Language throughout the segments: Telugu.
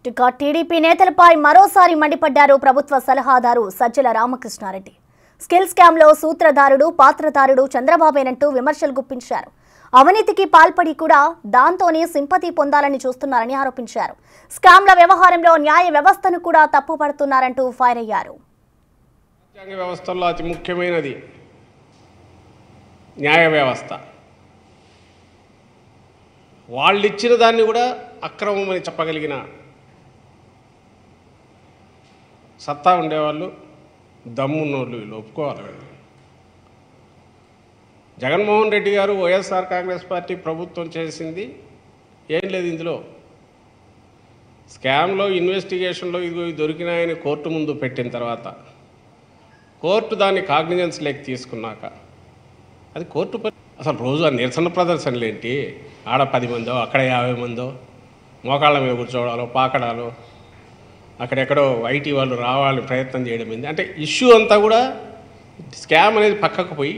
ఇక టీడీపీ నేతలపై మరోసారి మండిపడ్డారు ప్రభుత్వ సలహాదారు సజ్జల రామకృష్ణారెడ్డి స్కిల్ స్కామ్లో సూత్రధారుడు పాత్రధారుడు చంద్రబాబేనంటూ విమర్శలు గుప్పించారు అవినీతికి పాల్పడి కూడా దాంతోనే సింపతి పొందాలని చూస్తున్నారని ఆరోపించారు స్కామ్ల వ్యవహారంలో న్యాయ వ్యవస్థను కూడా తప్పుపడుతున్నారంటూ ఫైర్ అయ్యారు రాజ్యాంగ వ్యవస్థల్లో అతి ముఖ్యమైనది న్యాయ వ్యవస్థ వాళ్ళు ఇచ్చిన దాన్ని కూడా అక్రమమని చెప్పగలిగిన సత్తా ఉండేవాళ్ళు దమ్మున్నోళ్ళు వీళ్ళు ఒప్పుకోవాలి వీళ్ళు జగన్మోహన్ రెడ్డి గారు వైఎస్ఆర్ కాంగ్రెస్ పార్టీ ప్రభుత్వం చేసింది ఏం లేదు ఇందులో స్కామ్లో ఇన్వెస్టిగేషన్లో ఇదిగో ఇవి దొరికినాయని కోర్టు ముందు పెట్టిన తర్వాత కోర్టు దాన్ని కాగ్నిజెన్స్ లేక తీసుకున్నాక అది కోర్టు పని అసలు రోజు ఆ నిరసన ప్రదర్శనలు ఏంటి ఆడ పది మందో అక్కడ యాభై మందో మోకాళ్ళ మీద కూర్చోవడాలు పాకడాలు అక్కడెక్కడో ఐటీ వాళ్ళు రావాలని ప్రయత్నం చేయడం ఏంది అంటే ఇష్యూ అంతా కూడా స్కామ్ అనేది పక్కకు పోయి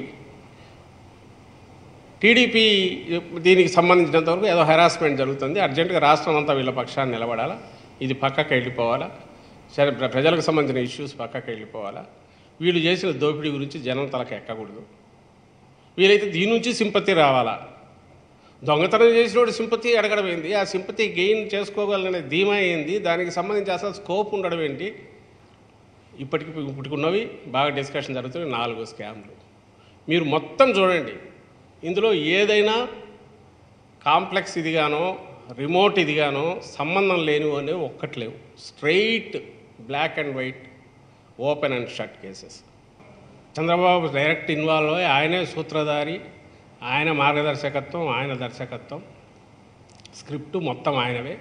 టీడీపీ దీనికి సంబంధించినంత వరకు ఏదో హెరాస్మెంట్ జరుగుతుంది అర్జెంటుగా రాష్ట్రం అంతా వీళ్ళ పక్షాన్ని నిలబడాలా ఇది పక్కకు వెళ్ళిపోవాలా సరే ప్ర- ప్రజలకు సంబంధించిన ఇష్యూస్ పక్కకు వెళ్ళిపోవాలా వీళ్ళు చేసిన దోపిడీ గురించి జనం తలకు ఎక్కకూడదు వీలైతే దీని నుంచి సింపతి రావాలా దొంగతనం చేసినోడు సింపతి అడగడం ఏంది ఆ సింపతి గెయిన్ చేసుకోగలనే ధీమా ఏంది దానికి సంబంధించి అసలు స్కోప్ ఉండడం ఏంటి ఇప్పటికి ఇప్పటికి ఉన్నవి బాగా డిస్కషన్ జరుగుతుంది నాలుగు స్కామ్లు మీరు మొత్తం చూడండి ఇందులో ఏదైనా కాంప్లెక్స్ ఇదిగానో రిమోట్ ఇదిగానో సంబంధం లేనివి అనేవి ఒక్కటి లేవు straight black and white open and shut cases Chandrababu direct involve అయ్యి ఆయనే సూత్రధారి ఆయన మార్గదర్శకత్వం ఆయన దర్శకత్వం స్క్రిప్ట్ మొత్తం ఆయనవే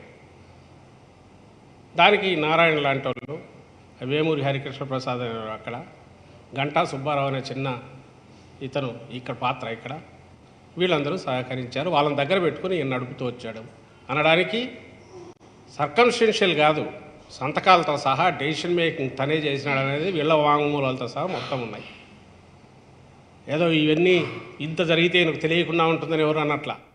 దానికి నారాయణ లాంటి వాళ్ళు వేమూరి హరికృష్ణ ప్రసాద్ అనేవారు అక్కడ గంటా సుబ్బారావు అనే చిన్న ఇతను ఇక్కడ పాత్ర ఇక్కడ వీళ్ళందరూ సహకరించారు వాళ్ళని దగ్గర పెట్టుకుని ఈయన నడుపుతూ వచ్చాడు అనడానికి సర్కమ్స్టెన్షియల్ కాదు సంతకాలతో సహా డెసిషన్ మేకింగ్ తనే చేసినాడు అనేది వీళ్ళ వాంగ్మూలాలతో సహా మొత్తం ఉన్నాయి ఏదో ఇవన్నీ ఇంత జరిగితే నాకు తెలియకుండా ఉంటుందని ఎవరు అన్నట్లా